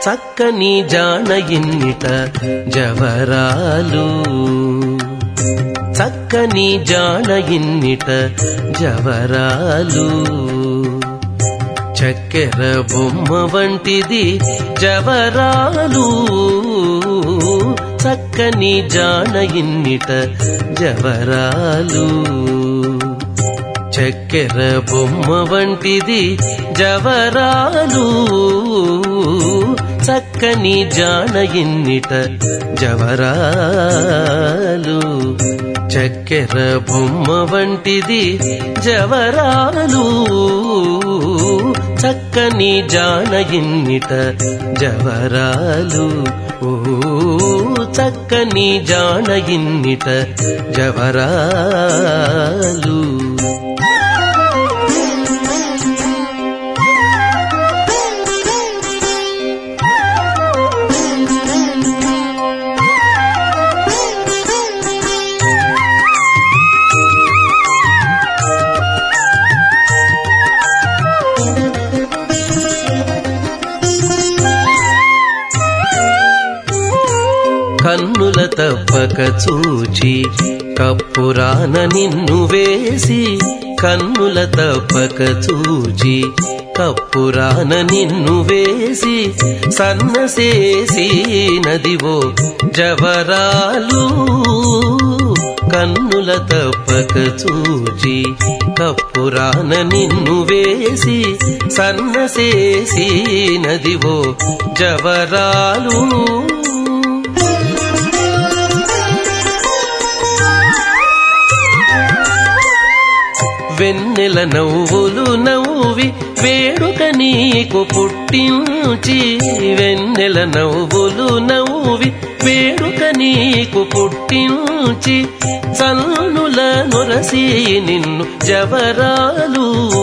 చక్కని జాన ఇన్నిట జవరాలు చక్కని జాన ఇన్నిట జవరాలు చక్కెర బొమ్మ వంటిది జవరాలు చక్కని జాన ఇన్నిట జవరాలు చక్కెర బొమ్మ వంటిది జవరాలు చక్కని జాన ఇన్నిట జవరాలు చక్కెర బొమ్మ వంటిది జవరాలు చక్కని జాన ఇన్నిట జవరాలు ఓ చక్కని జాన ఇన్నిట జవరాలు కన్నుల తప్పక చూచి కప్పురాన నిన్ను వేసి కన్నుల తప్పక చూచి కప్పురాన నిన్ను వేసి సన్నసేసి నదివో జవరాలు కన్నుల తప్పక చూచి కప్పురాన నిన్ను వేసి సన్నసేసి నదివో జవరాలు వెన్నెల నవ్వులు నవ్వి వేడుక నీకు పుట్టించి వెన్నెల నవ్వులు నవ్వి వేడుక నీకు పుట్టించి చల్లుల నొరసి నిన్ను జవరాలు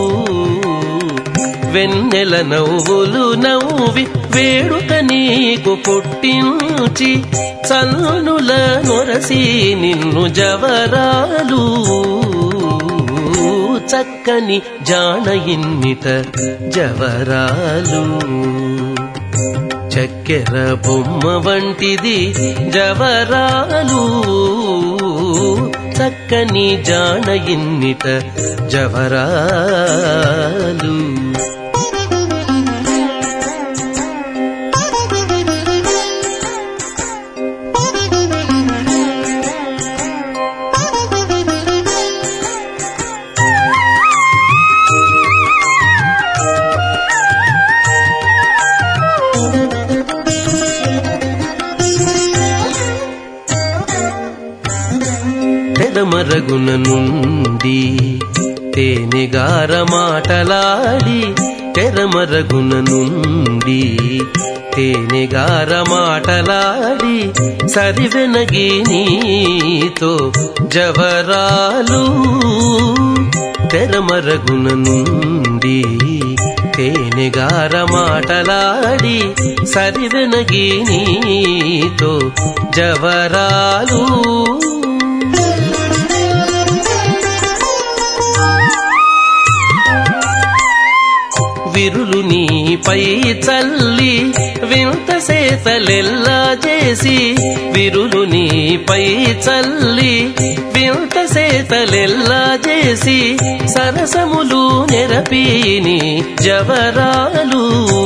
వెన్నెల నవ్వులు నవ్వి వేడుక నీకు పుట్టించి చల్లుల నొరసి నిన్ను జవరాలు చక్కని జాన ఇన్నిట జవరాలు చక్కెర బొమ్మ వంటిది జవరాలు చక్కని జాన ఇన్నిట జవరాలు పెదమరగున నుండి తేనెగార మాటలాడి తెరమరగున నుండి తేనెగార మాటలాడి సరివెనగి నీతో జవరాలు తెరమరగున నుండి తేనెగార మాటలాడి సరివెనగి నీతో జవరాలు విరులు నీపై చల్లి వింత సేతలెల్లా చేసి విరులు నీపై చల్లి వింత సేతలెల్లా చేసి సరసములు నెరపీని జవరాలు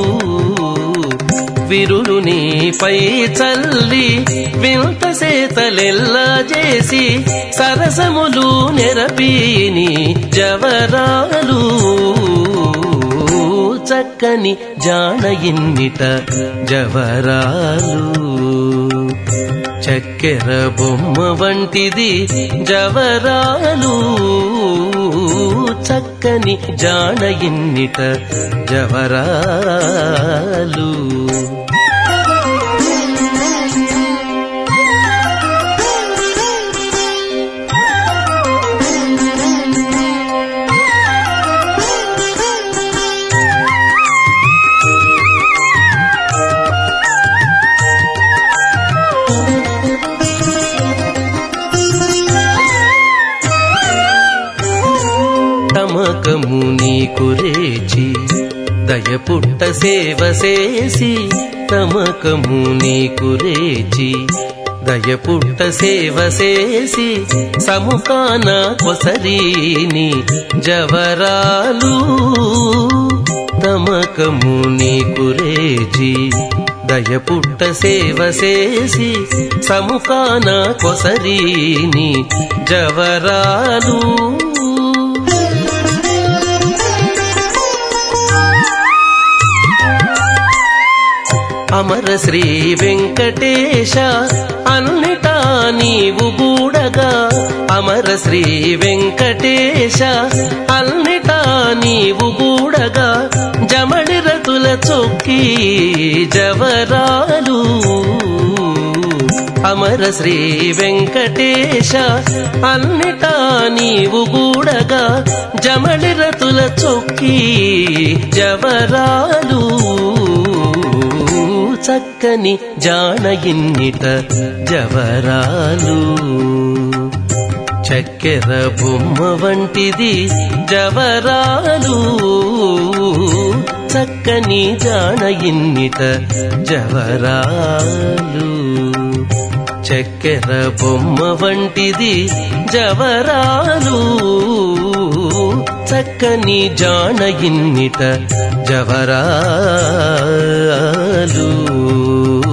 విరులు నీపై చల్లి వింత సేతలెల్లా చేసి సరసములు నెరపీని జవరాలు చక్కని జాన ఇన్నిట జవరాలు చక్కెర బొమ్మ వంటిది జవరాలు చక్కని జాన ఇన్నిట జవరాలు తమకము నీకు రేచి దయ పుట్ట సేవ చేసి తమకము నీకు రేచి దయపుట్ట సేవ చేసి సముఖాన కొసరీని జవరాలు తమకము నీకు రేచి దయపుట్ట సేవ చేసి సముఖాన కొసరీని జవరాలు అమర శ్రీ వెంకటేశ అన్నిటా నీవు గూడగా అమర శ్రీ వెంకటేశ అన్నిటా నీవు గూడగా జమడి రతుల చొక్కి జవరాలు అమర శ్రీ వెంకటేశ అన్నిటా నీవు గూడగా జమడి రతుల చొక్కి జవరాలు చక్కని జానయిన్నిట జవరాలు చక్కెర బొమ్మ వంటిది జవరాలు చక్కని జానయిన్నిట జవరాలు చక్కెర బొమ్మ వంటిది జవరాలు చక్కని జానయిన్నిట జవరాలు